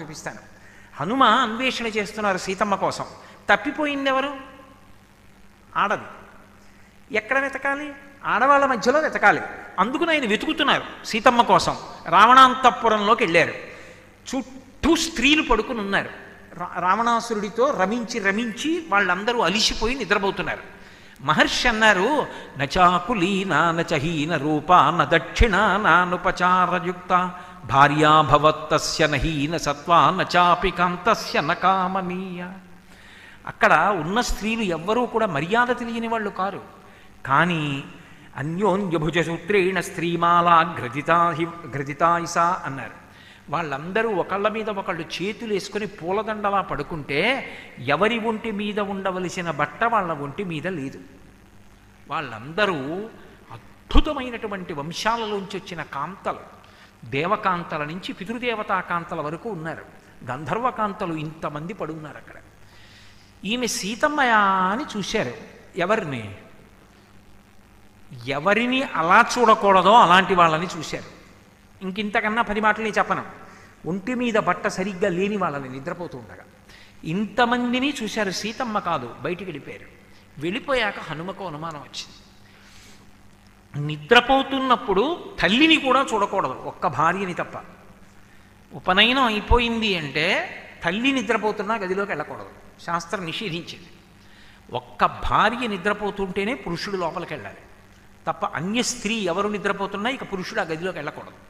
చూపిస్తాను హనుమ అన్వేషణ చేస్తున్నారు సీతమ్మ కోసం తప్పిపోయింది ఎవరు ఆడది ఎక్కడ వెతకాలి ఆడవాళ్ళ మధ్యలో వెతకాలి అందుకు ఆయన వెతుకుతున్నారు సీతమ్మ కోసం రావణాంతపురంలోకి వెళ్ళారు చుట్టూ స్త్రీలు పడుకుని ఉన్నారు రా- రావణాసురుడితో రమించి రమించి వాళ్ళందరూ అలిసిపోయి నిద్రపోతున్నారు మహర్షి అన్నారు నచాకులీనా నచహీన రూపా న దక్షిణ నానుపచారయుక్త భార్యాభవత్తస్య నహీన సత్వా నచాపి కాంతస్య నకామనీయ అక్కడ ఉన్న స్త్రీలు ఎవ్వరూ కూడా మర్యాద తెలియని వాళ్ళు కారు కానీ అన్యోన్యభుజ సూత్రేణ స్త్రీమాలా ఘ్రజితా ఘ్రజితాయిస అన్నారు వాళ్ళందరూ ఒకళ్ళ మీద ఒకళ్ళు చేతులు వేసుకొని పూలదండలా పడుకుంటే ఎవరి ఒంటి మీద ఉండవలసిన బట్ట వాళ్ళ ఒంటి మీద లేదు వాళ్ళందరూ అద్భుతమైనటువంటి వంశాలలోంచి వచ్చిన కాంతలు దేవకాంతల నుంచి పితృదేవతా కాంతల వరకు ఉన్నారు గంధర్వ కాంతలు ఇంతమంది పడున్నారు అక్కడ ఈమె సీతమ్మయా అని చూశారు ఎవరిని ఎవరిని అలా చూడకూడదో అలాంటి వాళ్ళని చూశారు ఇంకింతకన్నా పది మాటలు నేను చెప్పను ఒంటి మీద బట్ట సరిగ్గా లేని వాళ్ళని నిద్రపోతూ ఉండగా ఇంతమందిని చూశారు సీతమ్మ కాదు బయటికి వెళ్ళిపోయారు వెళ్ళిపోయాక హనుమకు అనుమానం వచ్చింది నిద్రపోతున్నప్పుడు తల్లిని కూడా చూడకూడదు ఒక్క భార్యని తప్ప ఉపనయనం అయిపోయింది అంటే తల్లి నిద్రపోతున్నా గదిలోకి వెళ్ళకూడదు శాస్త్రం నిషేధించింది ఒక్క భార్య నిద్రపోతుంటేనే పురుషుడు లోపలికి వెళ్ళాలి తప్ప అన్య స్త్రీ ఎవరు నిద్రపోతున్నా ఇక పురుషుడు ఆ గదిలోకి వెళ్ళకూడదు